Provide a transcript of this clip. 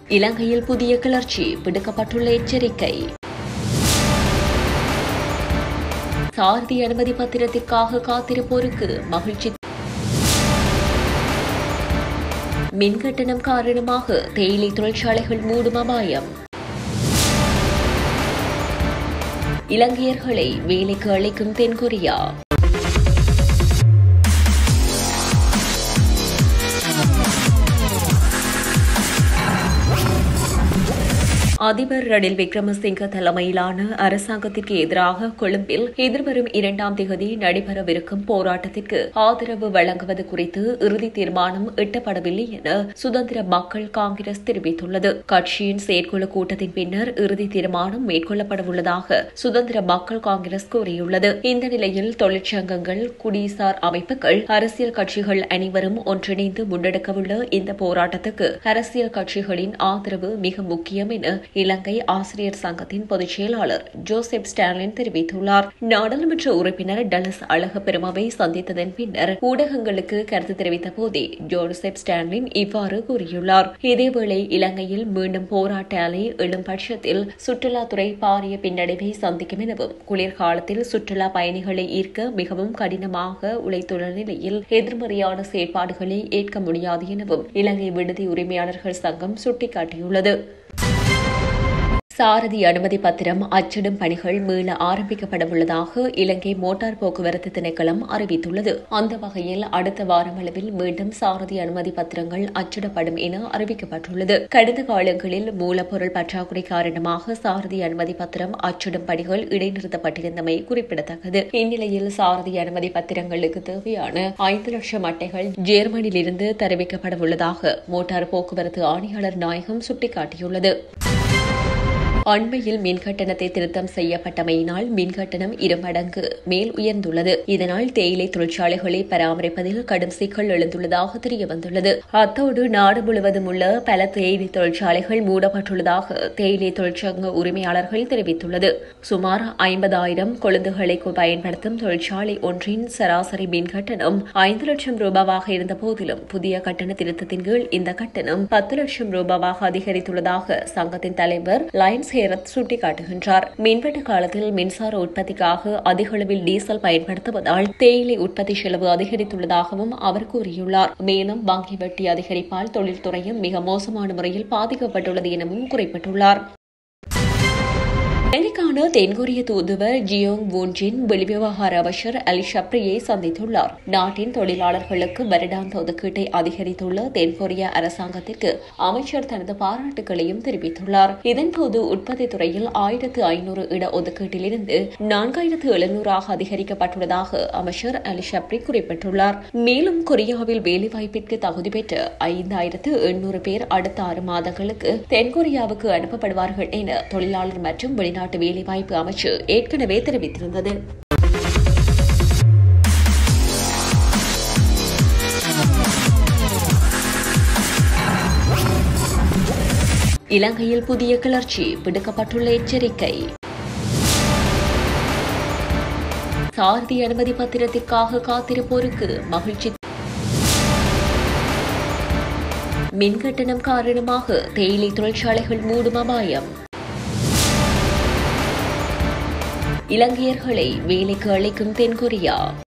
இலங்கையில் புதிய கிளர்ச்சி விடுக்கப்பட்டுள்ள எச்சரிக்கை சாரதி அனுமதி பத்திரத்திற்காக காத்திருப்போருக்கு மகிழ்ச்சி மின்கட்டணம் காரணமாக தேயிலை தொழிற்சாலைகள் மூடும் அபாயம் இலங்கையர்களை வேலைக்கு அழைக்கும் தென்கொரியா அதிபர் ரணில் விக்ரமசிங்க தலைமையிலான அரசாங்கத்திற்கு எதிராக கொழும்பில் எதிர்வரும் இரண்டாம் திகதி நடைபெறவிருக்கும் போராட்டத்திற்கு ஆதரவு வழங்குவது குறித்து இறுதி தீர்மானம் எட்டப்படவில்லை என சுதந்திர மக்கள் காங்கிரஸ் தெரிவித்துள்ளது கட்சியின் செயற்குழு கூட்டத்தின் பின்னர் இறுதி தீர்மானம் மேற்கொள்ளப்படவுள்ளதாக சுதந்திர மக்கள் காங்கிரஸ் கூறியுள்ளது இந்த நிலையில் தொழிற்சங்கங்கள் குடிசார் அமைப்புகள் அரசியல் கட்சிகள் அனைவரும் ஒன்றிணைந்து முன்னெடுக்கவுள்ள இந்த போராட்டத்துக்கு அரசியல் கட்சிகளின் ஆதரவு மிக முக்கியம் என இலங்கை ஆசிரியர் சங்கத்தின் பொதுச் செயலாளர் ஜோசப் ஸ்டாலின் தெரிவித்துள்ளார் நாடாளுமன்ற உறுப்பினர் டலஸ் அழக பெருமாவை சந்தித்ததன் பின்னர் ஊடகங்களுக்கு கருத்து தெரிவித்த போதே ஜோசப் ஸ்டாலின் இவ்வாறு கூறியுள்ளார் இதேவேளை இலங்கையில் மீண்டும் போராட்ட அலை எழும் பட்சத்தில் சுற்றுலாத்துறை பாரிய பின்னடைவை சந்திக்கும் எனவும் குளிர்காலத்தில் சுற்றுலா பயணிகளை ஈர்க்க மிகவும் கடினமாக உழைத்துள்ள நிலையில் எதிர்மறையான செயற்பாடுகளை ஏற்க முடியாது எனவும் இலங்கை விடுதி உரிமையாளர்கள் சங்கம் சுட்டிக்காட்டியுள்ளது சாரதி அனுமதி பத்திரம் அச்சிடும் பணிகள் மீள ஆரம்பிக்கப்படவுள்ளதாக இலங்கை மோட்டார் போக்குவரத்து திணைக்களம் அறிவித்துள்ளது அந்த வகையில் அடுத்த வாரமளவில் மீண்டும் சாரதி அனுமதி பத்திரங்கள் அச்சிடப்படும் என அறிவிக்கப்பட்டுள்ளது கடந்த காலங்களில் மூலப்பொருள் பற்றாக்குறை காரணமாக சாரதி அனுமதி பத்திரம் அச்சிடும் பணிகள் இடைநிறுத்தப்பட்டிருந்தமை குறிப்பிடத்தக்கது இந்நிலையில் சாரதி அனுமதி பத்திரங்களுக்கு தேவையான ஐந்து லட்சம் அட்டைகள் ஜேர்மனியிலிருந்து தெரிவிக்கப்படவுள்ளதாக மோட்டார் போக்குவரத்து ஆணையாளர் நாயகம் சுட்டிக்காட்டியுள்ளது அண்மையில் மின்கட்டணத்தை திருத்தம் செய்யப்பட்டமையினால் மின்கட்டணம் இருமடங்கு மேல் உயர்ந்துள்ளது இதனால் தேயிலை தொழிற்சாலைகளை பராமரிப்பதில் கடும் சிக்கல் எழுந்துள்ளதாக தெரியவந்துள்ளது அத்தோடு நாடு முழுவதும் உள்ள பல தேயிலை தொழிற்சாலைகள் மூடப்பட்டுள்ளதாக தேயிலை தொழிற்சங்க உரிமையாளர்கள் தெரிவித்துள்ளது சுமார் ஐம்பதாயிரம் கொழுந்துகளை பயன்படுத்தும் தொழிற்சாலை ஒன்றின் சராசரி மின் கட்டணம் ஐந்து லட்சம் ரூபாவாக இருந்த போதிலும் புதிய கட்டண திருத்தத்தின் கீழ் இந்த கட்டணம் பத்து லட்சம் ரூபாவாக அதிகரித்துள்ளதாக சங்கத்தின் தலைவர் லயன்ஸ் ஹேரத் சுட்டிக்காட்டுகின்றார் மின்வெட்டு காலத்தில் மின்சார உற்பத்திக்காக அதிக அளவில் டீசல் பயன்படுத்துவதால் தேயிலை உற்பத்தி செலவு அதிகரித்துள்ளதாகவும் அவர் கூறியுள்ளார் மேலும் வங்கி வட்டி அதிகரிப்பால் தொழில்துறையும் மிக மோசமான முறையில் பாதிக்கப்பட்டுள்ளது எனவும் குறிப்பிட்டுள்ளார் இலங்கைக்கான தென்கொரிய தூதுவர் ஜியோங் வூன்ஜின் வெளிவிவகார அமைச்சர் அலி ஷப்ரியை சந்தித்துள்ளார் நாட்டின் தொழிலாளர்களுக்கு வருடாந்த ஒதுக்கீட்டை அதிகரித்துள்ள தென்கொரிய அரசாங்கத்திற்கு அமைச்சர் தனது பாராட்டுகளையும் தெரிவித்துள்ளார் இதன்போது உற்பத்தி துறையில் ஆயிரத்து ஐநூறு இட ஒதுக்கீட்டிலிருந்து நான்காயிரத்து எழுநூறாக அதிகரிக்கப்பட்டுள்ளதாக அமைச்சர் அலி ஷப்ரி குறிப்பிட்டுள்ளார் மேலும் கொரியாவில் வேலைவாய்ப்பிற்கு தகுதி பெற்ற ஐந்தாயிரத்து எண்ணூறு பேர் அடுத்த ஆறு மாதங்களுக்கு தென்கொரியாவுக்கு அனுப்பப்படுவார்கள் என தொழிலாளர் மற்றும் வெளிநாட்டு வேலைவாய்ப்பு அமைச்சு ஏற்கனவே தெரிவித்திருந்தது இலங்கையில் புதிய கிளர்ச்சி விடுக்கப்பட்டுள்ள எச்சரிக்கை சாரதி அனுமதி பத்திரத்திற்காக காத்திருப்போருக்கு மகிழ்ச்சி மின்கட்டணம் காரணமாக தேயிலை தொழிற்சாலைகள் மூடும் அபாயம் இலங்கையர்களை வேலைக்கு அழைக்கும் தென்கொரியா